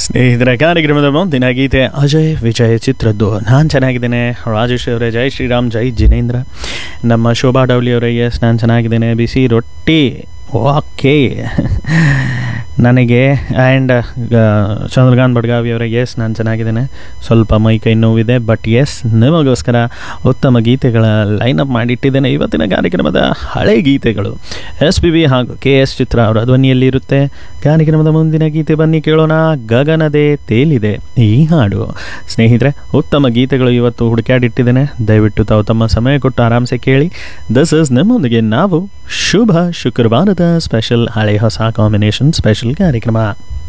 ಸ್ನೇಹಿತರ ಕಾರ್ಯಕ್ರಮದ ಮುಂದಿನ ಗೀತೆ ಅಜಯ್ ವಿಜಯ್ ಚಿತ್ರದ್ದು ನಾನು ಚೆನ್ನಾಗಿದ್ದೇನೆ ರಾಜೇಶ್ ಅವರೇ ಜೈ ಶ್ರೀರಾಮ್ ಜೈ ಜಿನೇಂದ್ರ ನಮ್ಮ ಶೋಭಾ ಡೌಲಿ ಅವರೇ ಎಸ್ ನಾನು ಚೆನ್ನಾಗಿದ್ದೇನೆ ಬಿಸಿ ರೊಟ್ಟಿ ಓಕೆ ನನಗೆ ಆ್ಯಂಡ್ ಚಂದ್ರಕಾಂತ್ ಬಡ್ಗಾವಿ ಅವರೇ ಎಸ್ ನಾನು ಚೆನ್ನಾಗಿದ್ದೇನೆ ಸ್ವಲ್ಪ ಮೈ ಕೈ ನೋವಿದೆ ಬಟ್ ಎಸ್ ನಿಮಗೋಸ್ಕರ ಉತ್ತಮ ಗೀತೆಗಳ ಲೈನಪ್ ಮಾಡಿಟ್ಟಿದ್ದೇನೆ ಇವತ್ತಿನ ಕಾರ್ಯಕ್ರಮದ ಹಳೆ ಗೀತೆಗಳು ಎಸ್ ಪಿ ಬಿ ಹಾಗೂ ಕೆ ಎಸ್ ಚಿತ್ರ ಅವರ ಧ್ವನಿಯಲ್ಲಿರುತ್ತೆ ಕಾರ್ಯಕ್ರಮದ ಮುಂದಿನ ಗೀತೆ ಬನ್ನಿ ಕೇಳೋಣ ಗಗನದೇ ತೇಲಿದೆ ಈ ಹಾಡು ಸ್ನೇಹಿತರೆ ಉತ್ತಮ ಗೀತೆಗಳು ಇವತ್ತು ಹುಡುಕಾಡಿಟ್ಟಿದ್ದೇನೆ ದಯವಿಟ್ಟು ತಾವು ತಮ್ಮ ಸಮಯ ಕೊಟ್ಟು ಆರಾಮ್ಸೆ ಕೇಳಿ ದಿಸ್ ಇಸ್ ನಮ್ಮೊಂದಿಗೆ ನಾವು ಶುಭ ಶುಕ್ರವಾರದ ಸ್ಪೆಷಲ್ ಹಳೆ ಹೊಸ ಕಾಂಬಿನೇಷನ್ ಸ್ಪೆಷಲ್ ಕಾರ್ಯಕ್ರಮ